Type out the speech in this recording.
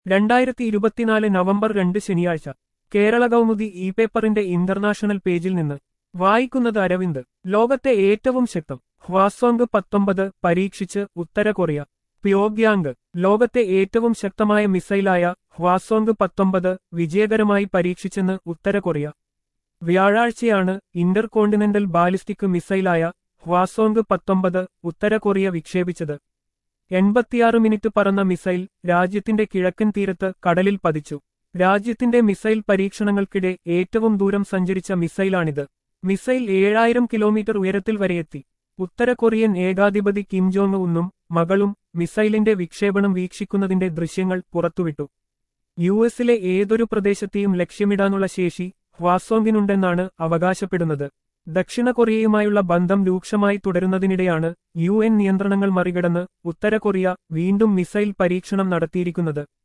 രണ്ടായിരത്തി ഇരുപത്തിനാല് നവംബർ രണ്ട് ശനിയാഴ്ച കേരള കൗമുദി ഇ പേപ്പറിന്റെ ഇന്റർനാഷണൽ പേജിൽ നിന്ന് വായിക്കുന്നത് അരവിന്ദ് ലോകത്തെ ഏറ്റവും ശക്തം ഹ്വാസോങ് പത്തൊമ്പത് പരീക്ഷിച്ച് ഉത്തര കൊറിയ പ്യോഗ്യാങ് ലോകത്തെ ഏറ്റവും ശക്തമായ മിസൈലായ ഹ്വാസോങ് പത്തൊമ്പത് വിജയകരമായി പരീക്ഷിച്ചെന്ന് ഉത്തര കൊറിയ വ്യാഴാഴ്ചയാണ് ഇന്റർകോണ്ടിനെന്റൽ ബാലിസ്റ്റിക് മിസൈലായ ഹ്വാസോങ് പത്തൊമ്പത് ഉത്തര കൊറിയ വിക്ഷേപിച്ചത് എൺപത്തിയാറ് മിനിറ്റ് പറന്ന മിസൈൽ രാജ്യത്തിന്റെ കിഴക്കൻ തീരത്ത് കടലിൽ പതിച്ചു രാജ്യത്തിന്റെ മിസൈൽ പരീക്ഷണങ്ങൾക്കിടെ ഏറ്റവും ദൂരം സഞ്ചരിച്ച മിസൈലാണിത് മിസൈൽ ഏഴായിരം കിലോമീറ്റർ ഉയരത്തിൽ വരെയെത്തി ഉത്തര കൊറിയൻ ഏകാധിപതി കിം ജോങ് ഉന്നും മകളും മിസൈലിന്റെ വിക്ഷേപണം വീക്ഷിക്കുന്നതിന്റെ ദൃശ്യങ്ങൾ പുറത്തുവിട്ടു യു എസിലെ ഏതൊരു പ്രദേശത്തെയും ലക്ഷ്യമിടാനുള്ള ശേഷി ഹ്വാസോങ്ങിനുണ്ടെന്നാണ് അവകാശപ്പെടുന്നത് ദക്ഷിണ കൊറിയയുമായുള്ള ബന്ധം രൂക്ഷമായി തുടരുന്നതിനിടെയാണ് യു എൻ നിയന്ത്രണങ്ങൾ മറികടന്ന് ഉത്തര കൊറിയ വീണ്ടും മിസൈൽ പരീക്ഷണം നടത്തിയിരിക്കുന്നത്